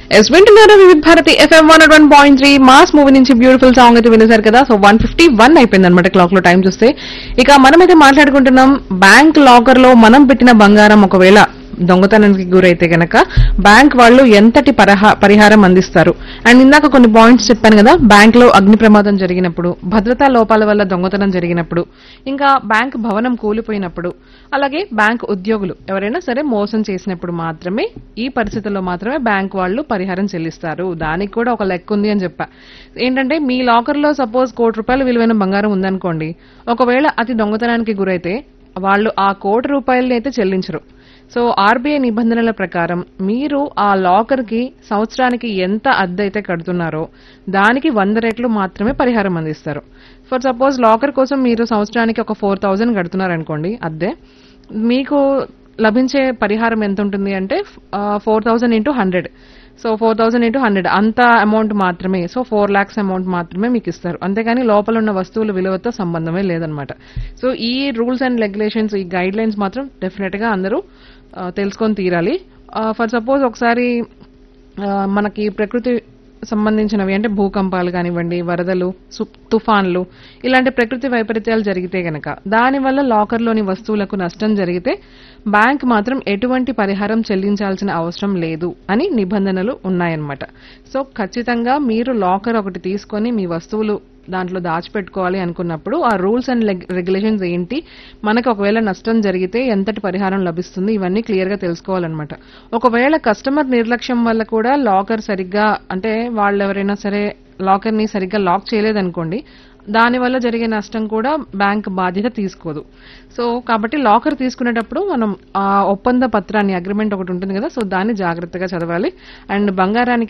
yes వింటున్నారు Vividh Bharati FM one one point three Mass movie నుంచి beautiful song అయితే వినేశారు కదా సో వన్ ఫిఫ్టీ వన్ అయిపోయింది అనమాట క్లాక్ లో టైం చూస్తే ఇక మనమైతే మాట్లాడుకుంటున్నాం బ్యాంక్ లాకర్ లో మనం పెట్టిన బంగారం ఒకవేళ దొంగతనానికి గురైతే గనక బ్యాంక్ వాళ్ళు ఎంతటి పరహా- పరిహారం అందిస్తారు అండ్ ఇందాక కొన్ని పాయింట్స్ చెప్పాను కదా బ్యాంక్ లో అగ్ని ప్రమాదం జరిగినప్పుడు భద్రతా లోపాల వల్ల దొంగతనం జరిగినప్పుడు ఇంకా బ్యాంక్ భవనం కూలిపోయినప్పుడు అలాగే బ్యాంక్ ఉద్యోగులు ఎవరైనా సరే మోసం చేసినప్పుడు మాత్రమే ఈ పరిస్థితుల్లో మాత్రమే బ్యాంక్ వాళ్ళు పరిహారం చెల్లిస్తారు దానికి కూడా ఒక లెక్క ఉంది అని చెప్పా ఏంటంటే మీ లాకర్ లో సపోజ్ కోటి రూపాయల విలువైన బంగారం ఉందనుకోండి ఒకవేళ అది దొంగతనానికి గురైతే వాళ్ళు ఆ కోటి రూపాయలని అయితే చెల్లించరు సో ఆర్బీఐ నిబంధనల ప్రకారం మీరు ఆ లాకర్ కి సంవత్సరానికి ఎంత అద్దె అయితే కడుతున్నారో దానికి వంద రెట్లు మాత్రమే పరిహారం అందిస్తారు ఫర్ సపోజ్ లాకర్ కోసం మీరు సంవత్సరానికి ఒక ఫోర్ థౌజండ్ కడుతున్నారనుకోండి అద్దె మీకు లభించే పరిహారం ఎంత ఉంటుంది అంటే four thousand into hundred so four thousand into hundred అంత అమౌంట్ మాత్రమే సో ఫోర్ లాక్స్ అమౌంట్ మాత్రమే మీకు ఇస్తారు అంతేగాని లోపల ఉన్న వస్తువుల విలువతో సంబంధమే లేదనమాట సో ఈ రూల్స్ అండ్ రెగ్యులేషన్స్ ఈ గైడ్ లైన్స్ మాత్రం డెఫినెట్ గా అందరూ ఆ, తెలుసుకొని తీరాలి ఫర్ సపోజ్ ఒకసారి ఆ, మనకి ప్రకృతి సంబంధించినవి అంటే భూకంపాలు కానివ్వండి వరదలు సు- తుఫాన్లు ఇలాంటి ప్రకృతి వైపరీత్యాలు జరిగితే గనక దానివల్ల లాకర్లోని వస్తువులకు నష్టం జరిగితే బ్యాంక్ మాత్రం ఎటువంటి పరిహారం చెల్లించాల్సిన అవసరం లేదు అని నిబంధనలు ఉన్నాయన్నమాట సో ఖచ్చితంగా మీరు లాకర్ ఒకటి తీసుకొని మీ వస్తువులు దాంట్లో దాచిపెట్టుకోవాలి అనుకున్నప్పుడు ఆ రూల్స్ అండ్ రెగ్యులేషన్స్ ఏంటి మనకు ఒకవేళ నష్టం జరిగితే ఎంతటి పరిహారం లభిస్తుంది ఇవన్నీ క్లియర్ గా తెలుసుకోవాలన్నమాట ఒకవేళ కస్టమర్ నిర్లక్ష్యం వల్ల కూడా లాకర్ సరిగ్గా అంటే వాళ్ళు ఎవరైనా సరే లాకర్ ని సరిగ్గా లాక్ చేయలేదనుకోండి దానివల్ల జరిగే నష్టం కూడా బ్యాంక్ బాధ్యత తీసుకోదు సో కాబట్టి లాకర్ తీసుకునేటప్పుడు మనం ఆ ఒప్పంద పత్రాన్ని అగ్రిమెంట్ ఒకటి ఉంటుంది కదా సో దాన్ని జాగ్రత్తగా చదవాలి అండ్ బంగారానికి